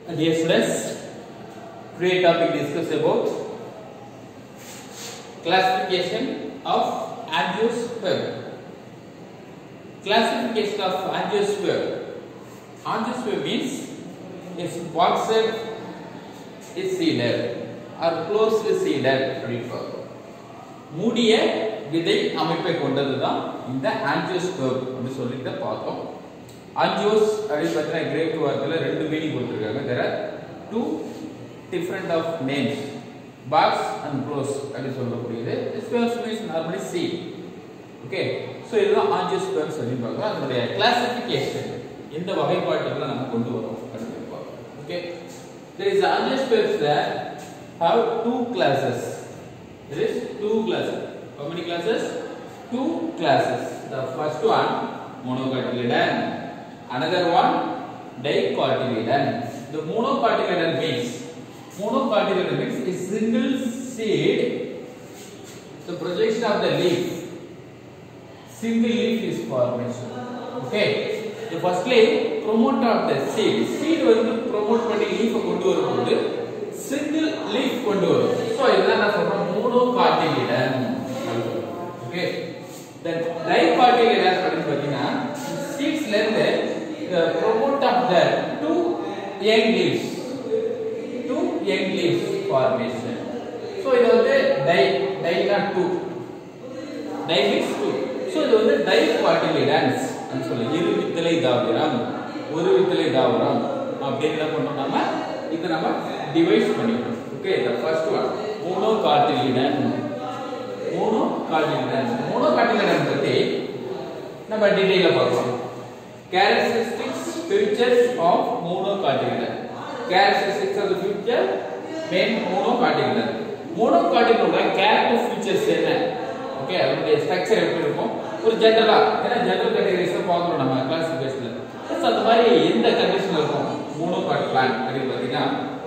Dear students, today topic discuss about classification of angiosperm. Classification of angiosperm. Angiosperm means if boxed is seeded or closed seeded அப்படின்னு மூடிய விதை அமைப்பை கொண்டது தான் இந்த ஆஞ்சியோஸ்பெர்ம் அப்படின்னு சொல்லிட்டு பார்த்தோம் ஆஞ்சியோஸ் அப்படின்னு பார்த்தீங்கன்னா கிரேக் வார்த்தையில் ரெண்டு மீனிங் கொடுத்துருக்காங்க there are two different of names box and close அப்படின்னு சொல்லக்கூடியது sperms means normally seed okay so இதுதான் ஆஞ்சியோஸ்பெர்ம்ஸ் அப்படின்னு பார்க்கலாம் அதனுடைய கிளாசிஃபிகேஷன் எந்த வகைப்பாட்டுகளை நம்ம கொண்டு வரோம் அப்படின்னு பார்க்கலாம் okay there is angiosperms that have two classes there is two classes how many classes two classes the first one monocotyledon another one dicotyledon the monocotyledon means monocotyledon means a single seed the projection of the leaf single leaf is formation okay the firstly promote of the seed seed வந்து promote பண்ணி leaf கொண்டு வரும்போது single leaf கொண்டு வரும் so இதுதான் நான் சொல்றேன் monocotyledon okay then dicotyledon அப்படின்னு பாத்தீங்கன்னா seedsல இருந்து the promote of the two young leaves two young leaves formation so இது வந்து di diனா two di means two so இது வந்து dicotyledons அப்படின்னு சொல்லி இரு வித்தலை தாவரம் ஒரு வித்தலை தாவரம் அப்படின்னு என்ன பண்ணோம் நாம இதை நம்ம டிவைஸ் பண்ணிக்கணும் okay the first one monocotyledon monocotyledon monocotyledon பத்தி நம்ம டீடைலா பார்க்கலாம் characteristics features of monocotyledon characteristics of the feature main monocotyledon monocotyledon character features என்ன ஓகே அதனுடைய ஸ்ட்ரக்சர் எப்படி இருக்கும் ஒரு ஜெனரலா ஏன்னா ஜெனரல் கேட்டகரிஸ் பார்க்கணும் நம்ம கிளாசிஃபிகேஷன்ல ஸோ அந்த மாதிரி எந்த கண்டிஷன்ல இருக்கும் மோனோகாட் பிளான் அப்படின்னு பார்த்தீங்கன்னா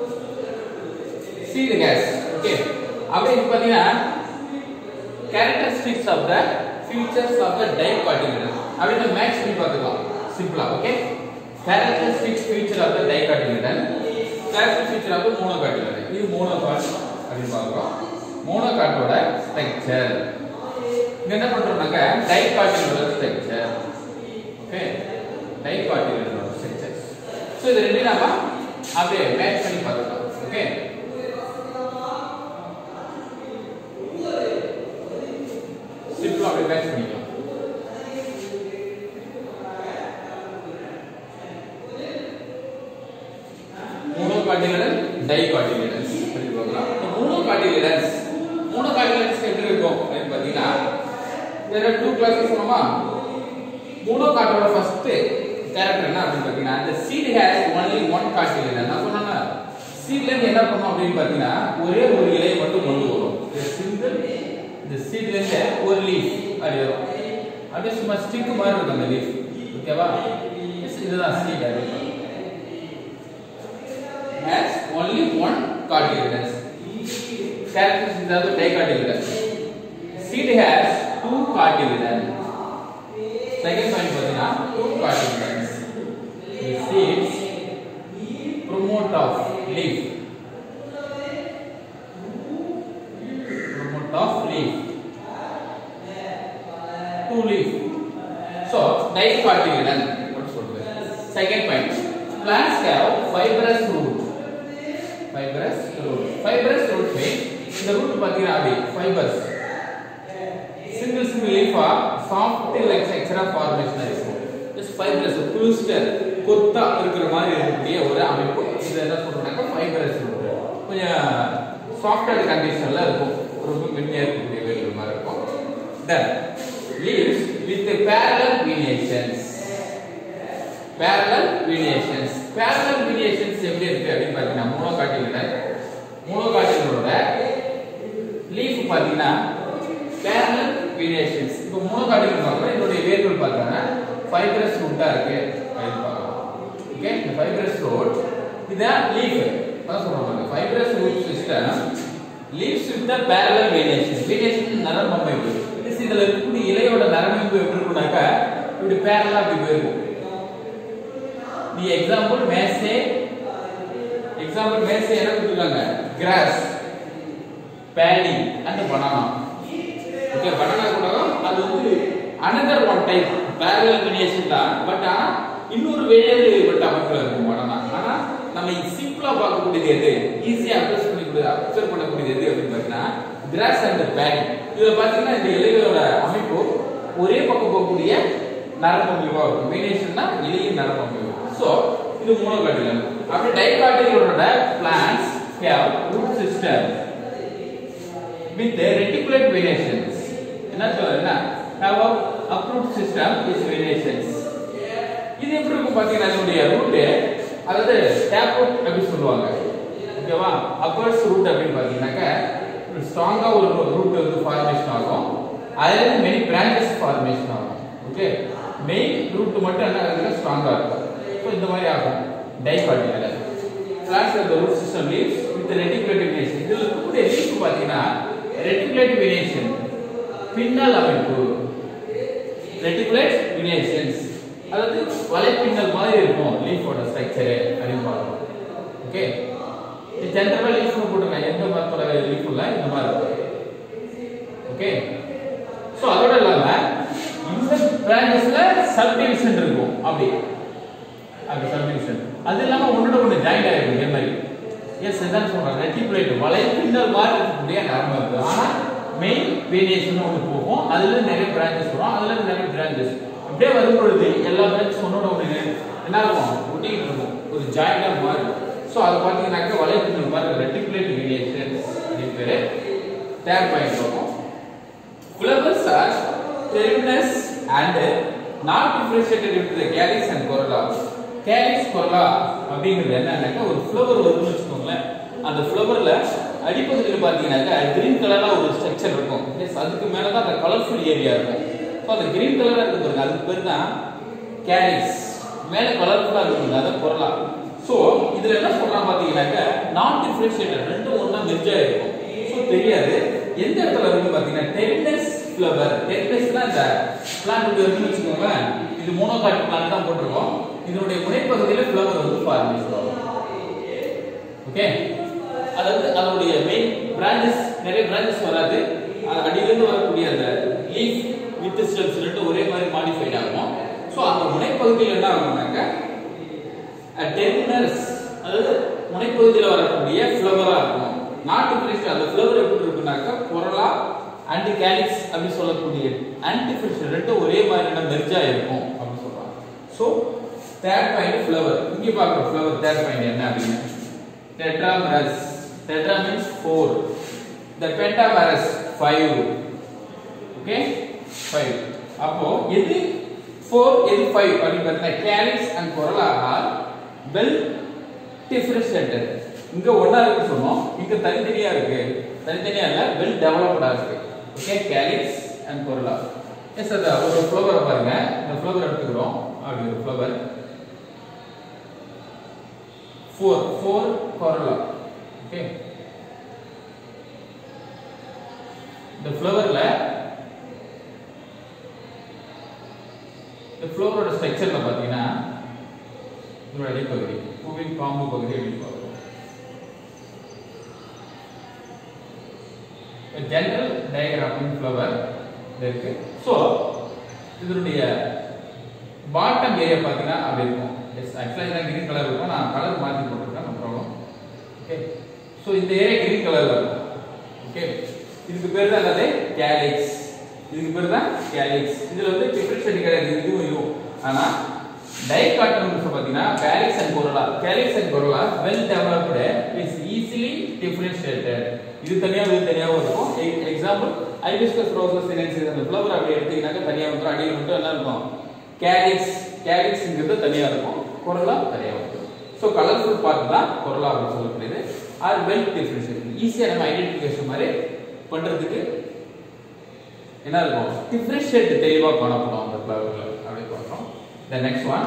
சீடு கேஸ் ஓகே அப்படின்னு பார்த்தீங்கன்னா characteristics of the features of the dicotyledon அப்படின்னு மேட்ச் பண்ணி பார்த்துக்கலாம் சிம்பிளா okay characteristics feature of the dicotyledon character feature of monocotyledon இது மோனோகாட் அப்படின்னு பார்க்குறோம் மோனோகாட்டோட ஸ்ட்ரக்சர் இங்க என்ன பண்றோம்னாக்க டைகாட்டிலோட ஸ்ட்ரக்சர் ஓகே டைகாட்டிலோட ஸ்ட்ரக்சர் சோ இது ரெண்டு நாம அப்படியே மேட்ச் பண்ணி பார்க்கலாம் ஓகே சிம்பிளா அப்படியே மேட்ச் பண்ணிக்கலாம் மோனோகாட்டிலன் டைகாட்டிலன்ஸ் அப்படி பார்க்கலாம் மோனோகாட்டிலன்ஸ் மோனோகாட்டிலன்ஸ் எப்படி இருக்கும் அப்படின்னு பார்த்தீங்கன்னா there are two classes சொன்னோமா மோனோகாட்டோட ஃபர்ஸ்ட் கேரக்டர் என்ன அப்படின்னு பார்த்தீங்கன்னா the seed has only one cotyledon நான் சொன்னேன்னா சீட்ல இருந்து என்ன பண்ணும் அப்படின்னு பார்த்தீங்கன்னா ஒரே ஒரு இலையை மட்டும் கொண்டு வரும் the single இந்த சீட்ல இருந்து ஒரு லீஃப் அப்படி வரும் அப்படியே சும்மா ஸ்டிக் மாதிரி இருக்கும் அந்த லீஃப் ஓகேவா இதுதான் சீட் அப்படி has only one cotyledon characteristics of the dicotyledon seed has two cotyledon second point பார்த்தீங்கன்னா two cotyledons the seeds promote of leaf promote of leaf two leaf so dicotyledon what சொல்றது second point plants have fibrous root fibrous root fibrous root means இந்த root பாத்தீங்கன்னா அப்படி fibers single single leaf ஆ soft like structure formation இருக்கும் just fibrous cluster கொத்தா இருக்கிற மாதிரி இருக்கக்கூடிய ஒரு அமைப்பு இது என்ன சொல்றாங்க fibrous root கொஞ்சம் சாஃப்ட்வேர் கண்டிஷன்ல இருக்கும் ரொம்ப மென்மையா இருக்கக்கூடிய வேர்கள் மாதிரி இருக்கும் then leaves with parallel venations parallel venations parallel venations எப்படி இருக்கு அப்படின்னு பாத்தீங்கன்னா மோனோகாட்டிலோட மோனோகாட்டிலோட லீஃப் பாத்தீங்கன்னா parallel venations இப்போ மோனோகாட்டில் பார்க்கணும் இதனுடைய வேர்கள் பார்த்தீங்கன்னா ஃபைப்ரஸ் ரூட்டா இருக்கு அப்படின்னு பார்க்கலாம் ஓகே இந்த ஃபைப்ரஸ் ரூட் இதான் லீஃப் அதான் சொல்றாங்க fibrous root system leaves with the parallel venations venations நரம்பு அமைப்பு இதுல இருக்கக்கூடிய இலையோட நரம்பு எப்படி இருக்கும்னாக்கா இப்படி பேரலா இப்படி போயிருக்கும் The example may say example may say என்ன கொடுத்துருக்காங்க grass paddy and banana okay banana கூட அது வந்து another one type parallel continuation தான் பட் ஆனா இன்னொரு வேரியபிள் அமைப்புல இருக்கும் பனானா ஆனா நம்ம சிம்பிளா பார்க்கக்கூடியது எது ஈஸியா அப்சர்வ் பண்ணிக்கூடியது அப்சர்வ் பண்ணக்கூடியது எது அப்படின்னு பார்த்தீங்கன்னா கிராஸ் அண்ட் பேடி இதுல பாத்தீங்கன்னா இந்த இலைகளோட அமைப்பு ஒரே பக்கம் போகக்கூடிய நரம்பு இருக்கும் மீனேஷன்னா இலையின் நரம்பு சோ இது மூணோகாட்டிகள் அப்படி டைகாட்டிகளோட plants have root system with the reticulate venations என்ன சொல்றேன்னா have a uproot system is venations இது எப்படி இருக்கும் பாத்தீங்கன்னா இதனுடைய ரூட் அதாவது டேப் ரூட் அப்படி சொல்லுவாங்க ஓகேவா அப்பர்ஸ் ரூட் அப்படின்னு பாத்தீங்கன்னாக்க ஸ்ட்ராங்கா ஒரு ரூட் வந்து ஃபார்மேஷன் ஆகும் அதுல இருந்து மெனி பிரான்ச்சஸ் ஃபார்மேஷன் ஆகும் ஓகே மெயின் ரூட் மட்டும் என்ன ஆகுதுன்னா ஸ்ட்ராங்கா இருக்கும் ஸோ இந்த மாதிரி ஆகும் டைகாட்டிகள் class of the root system leaves with reticulative variation இதுல இருக்கக்கூடிய லீஃப் பாத்தீங்கன்னா ரெட்டிகுலேட்டிவ் வேரியேஷன் பின்னல் அமைப்பு ரெட்டிகுலேட் வேரியேஷன்ஸ் அதாவது வலைப்பின்னல் மாதிரி இருக்கும் லீஃபோட ஸ்ட்ரக்சர் அப்படின்னு பார்க்கணும் ஓகே இது ஜென்ரலா லீஃப் போட்டுங்க எந்த மரத்தோட லீஃப் இல்ல இந்த மாதிரி இருக்கும் ஓகே சோ அதோட இல்லாம இந்த பிரான்ச்சஸ்ல சப்டிவிஷன் இருக்கும் அப்படி அந்த சப்டிவிஷன் அது இல்லாம ஒன்னோட ஒண்ணு ஜாயிண்ட் ஆயிருக்கு இதே மாதிரி எஸ் இதான் சொல்றேன் ரெட்டிகுலேட் வலைப்பின்னல் மாதிரி இருக்கக்கூடிய நரம்பு இருக்கு ஆனா மெயின் வேரியேஷன் ஒன்று போகும் அதுல நிறைய பிரான்ச்சஸ் வரும் அதுல இருந்து நிறைய பிரான்ச்சஸ் அப்படியே வரும் பொழுது எல்லா பிரான்ச்சும் ஒன்னோட ஒண்ணு என்ன இருக்கும் ஒட்டிக்கிட்டு இருக்கும் ஒரு ஜாயிண்டா மாதிரி ஸோ அது பார்த்தீங்கன்னாக்க வலைப்பின்னல் மாதிரி ரெட்டிகுலேட் வேரியேஷன் அப்படின்னு பேரு தேர்ட் பாயிண்ட் இருக்கும் Flowers are terminus and not differentiated into the calyx and corolla. calyx corolla அப்படிங்கிறது என்னன்னாக்கா ஒரு ஃப்ளவர் வருதுன்னு வச்சுக்கோங்களேன் அந்த ஃப்ளவர்ல அடிப்பகுதியில் பார்த்தீங்கன்னாக்கா கிரீன் கலர்ல ஒரு ஸ்ட்ரக்சர் இருக்கும் எஸ் அதுக்கு மேல தான் அந்த கலர்ஃபுல் ஏரியா இருக்கும் ஸோ அந்த கிரீன் கலரா இருக்கு பாருங்க அதுக்கு பேர் தான் கேலிக்ஸ் மேல கலர்ஃபுல்லா இருக்குங்க அதை கொரலா ஸோ இதுல என்ன சொல்றான் பாத்தீங்கன்னாக்கா நான் டிஃபரன்ஷியேட்டட் ரெண்டும் ஒண்ணா மெர்ஜா இருக்கும் ஸோ தெரியாது எந்த இடத்துல இருக்கு பாத்தீங்கன்னா டெர்னஸ் ஃப்ளவர் டெர்னஸ்னா இந்த பிளான்ட் இருக்குன்னு வச்சுக்கோங்களேன் இது மோனோகாட் பிளான்ட் தான் போட்டிருக்கோம் இதனுடைய முனைப்பகுதியில ஃப்ளவர் வந்து ஃபார்மேஷன் ஆகும் ஓகே அதாவது அதனுடைய மெயின் பிரான்ச்சஸ் நிறைய பிரான்ச்சஸ் வராது அது அடியிலிருந்து வரக்கூடிய அந்த லீஃப் வித் ஸ்டெம்ஸ் ரெண்டும் ஒரே மாதிரி மாடிஃபைட் ஆகும் ஸோ அந்த முனைப்பகுதியில் என்ன ஆகும்னாக்க டெர்மினல்ஸ் அதாவது முனைப்பகுதியில் வரக்கூடிய ஃப்ளவரா இருக்கும் நாட்டு ஃப்ரெஷ் அந்த ஃப்ளவர் எப்படி இருக்குனாக்கா பொரலா அண்ட் கேலிக்ஸ் அப்படி சொல்லக்கூடிய ஆன்டி ஃப்ரெஷ் ரெண்டும் ஒரே மாதிரியான மெர்ஜா இருக்கும் அப்படின்னு சொல்றாங்க ஸோ தேர்ட் பாயிண்ட் ஃப்ளவர் இங்கே பார்க்குற ஃப்ளவர் தேர்ட் பாயிண்ட் என்ன அப்படின்னு tetramerous tetra means four the pentamerous five okay five அப்போ எது ஃபோர் எது ஃபைவ் அப்படின்னு பார்த்தீங்கன்னா calyx and corolla are well differentiated இங்க ஒண்ணா இருக்கு சொன்னோம் இங்க தனித்தனியா இருக்கு தனித்தனியா இல்ல வெல் டெவலப்டா இருக்கு okay calyx and corolla yes அது ஒரு ஃப்ளவரை பாருங்க இந்த ஃப்ளவர் எடுத்துக்கிறோம் அப்படி ஒரு flower four four corolla okay இந்த ஃப்ளவர்ல இந்த ஃப்ளவரோட ஸ்ட்ரக்சர்ல பாத்தீங்கன்னா இதோட அடிப்பகுதி பூவின் காம்பு பகுதி அப்படின்னு பார்க்கிறோம் ஜெனரல் டயக்ராம் இன் ஃப்ளவர் இருக்கு ஸோ இதனுடைய பாட்டம் ஏரியா பார்த்தீங்கன்னா அப்படி இருக்கும் எஸ் ஆக்சுவலாக இதான் கிரீன் கலர் இருக்கும் நான் கலர் மாற்றி போட்டிருக்கேன் no ப்ராப்ளம் ஓகே ஸோ இந்த ஏரியா கிரீன் கலர்ல இருக்கும் ஓகே இதுக்கு பேர் தான் என்னது கேலிக்ஸ் இதுக்கு பேர் தான் கேலிக்ஸ் இதுல வந்து டிஃபரன்ஷியேட் கிடையாது இதுவும் இதுவும் ஆனா டைகாட்டம்ஸ் பாத்தீங்கன்னா calyx and corolla calyx and corolla well developed is easily differentiated இது தனியா இது தனியாவும் இருக்கும் எக்ஸாம்பிள் ஐபிஸ்கஸ் ரோசஸ் சினென்சிஸ் அந்த ஃப்ளவர் அப்படி எடுத்தீங்கன்னாக்க தனியா வந்துடும் அடியில் மட்டும் என்ன இருக்கும் கேலிக்ஸ் கேலிக்ஸ்ங்கிறது தனியா இருக்கும் கொரோலா தனியா இருக்கும் ஸோ கலர்ஃபுல் பார்ட் தான் கொரோலா அப்படின்னு சொல்லக்கூடியது ஆர் வெல் டிஃபரன்ஷியேட் ஈஸியா நம்ம ஐடென்டிஃபிகேஷன் மாதிரி பண்றதுக்கு என்ன இருக்கும் டிஃபரன்ஷியேட் தெளிவா காணப்படும் அந்த ஃப்ளவர்ல அப்படி பார்க்கிறோம் the next one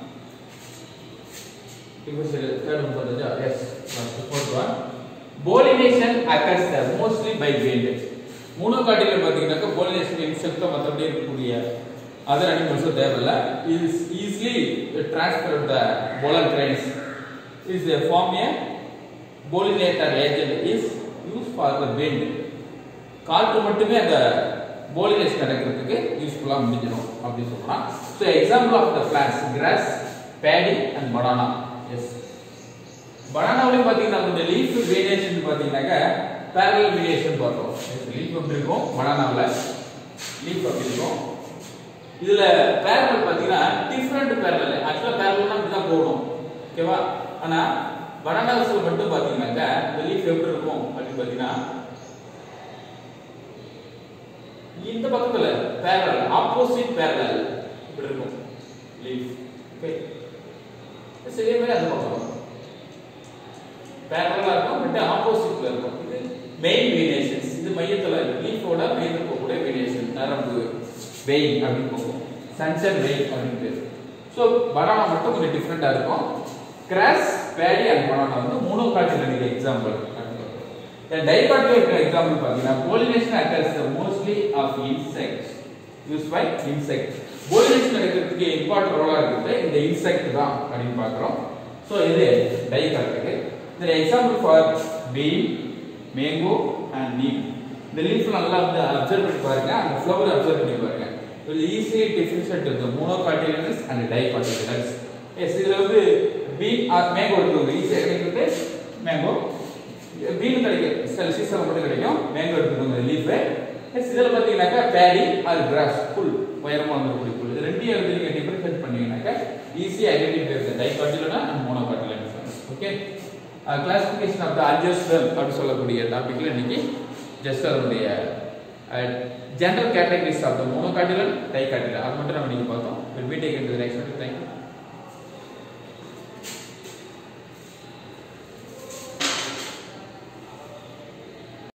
differentiate third one சொல்றது yes first fourth one pollination occurs mostly by wind மூணோகாட்டிகள் பார்த்தீங்கன்னாக்கா pollination insect மற்றபடி இருக்கக்கூடிய அதர் அனிமல்ஸும் தேவையில்ல is easily transfer the pollen grains is a form a pollinator agent is use for the wind காற்று மட்டுமே அந்த pollination நடக்கிறதுக்கு யூஸ்ஃபுல்லாக முடிஞ்சிடும் அப்படின்னு சொல்லலாம் so example of the plants grass paddy and banana yes பனானாவிலையும் பார்த்தீங்கன்னா நம்ம இந்த லீஃப் வேரியேஷன் பார்த்தீங்கன்னாக்க பேரல் வேரியேஷன் பார்த்தோம் லீஃப் எப்படி இருக்கும் பனானாவில் லீஃப் அப்படி இருக்கும் இதுல பேரல் பார்த்தீங்கன்னா டிஃப்ரெண்ட் பேரல் ஆக்சுவலாக பேரல்னா இப்படி தான் போகணும் ஓகேவா ஆனா பனானாஸ்ல மட்டும் பார்த்தீங்கன்னாக்க இந்த லீஃப் எப்படி இருக்கும் அப்படின்னு பார்த்தீங்கன்னா இந்த பக்கத்துல பேரல் ஆப்போசிட் பேரல் இப்படி இருக்கும் லீஃப் ஓகே இதே மாதிரி அந்த பக்கம் பேரலா இருக்கும் பட் ஆப்போசிட்ல இருக்கும் இது மெயின் வேரியேஷன்ஸ் இது மையத்துல லீஃபோட மையத்துல போகக்கூடிய வேரியேஷன் நரம்பு வெயின் அப்படின்னு போகும் சன்சன் வெயின் அப்படின்னு பேர் ஸோ பனானா மட்டும் கொஞ்சம் டிஃப்ரெண்டா இருக்கும் கிராஸ் பேடி அண்ட் பனானா வந்து மூணு காட்சியில் நீங்க எக்ஸாம்பிள் டைகாட்டில் இருக்கிற எக்ஸாம்பிள் பார்த்தீங்கன்னா pollination occurs mostly of insects use by insect pollination நடக்கிறதுக்கு இம்பார்ட்டன்ட் ரோலா இருக்கிறது இந்த இன்செக்ட் தான் அப்படின்னு பார்க்குறோம் ஸோ இது டைகாட்டுக்கு இந்த example for bean mango and neem இந்த லீஃப் நல்லா வந்து அப்சர்வ் பண்ணி பாருங்க அந்த ஃப்ளவர் அப்சர்வ் பண்ணி பாருங்க இது ஈஸிலி டிஃபரன்ஷியேட் இந்த மோனோகாட்டிலியன்ஸ் அண்ட் டைகாட்டிலியன்ஸ் எஸ் இதுல வந்து பீன் ஆர் மேங்கோ இருக்குது ஈஸியாக கிடைக்கிறது மேங்கோ பீன் கிடைக்கும் சில சீசன் மட்டும் கிடைக்கும் மேங்கோ எடுத்துக்கோங்க லீஃப் எஸ் இதில் பார்த்தீங்கன்னாக்கா பேடி ஆர் கிராஸ் புல் உயரமாக வந்துருக்கூடிய புல் இது ரெண்டையும் வந்து நீங்கள் டிஃபரன்ஷியேட் பண்ணீங்கன்னாக்கா ஈஸியாக ஐடென்டிஃபை டைகாட்டிலனா and monocotyledons okay classification of the adjuster அப்படி சொல்லக்கூடிய டாபிக்ல இன்னைக்கு ஜஸ்ட் அதனுடைய general categories of the monocotyledon dicotyledon அது மட்டும் நம்ம இன்னைக்கு பார்த்தோம் will be taken to the next thank you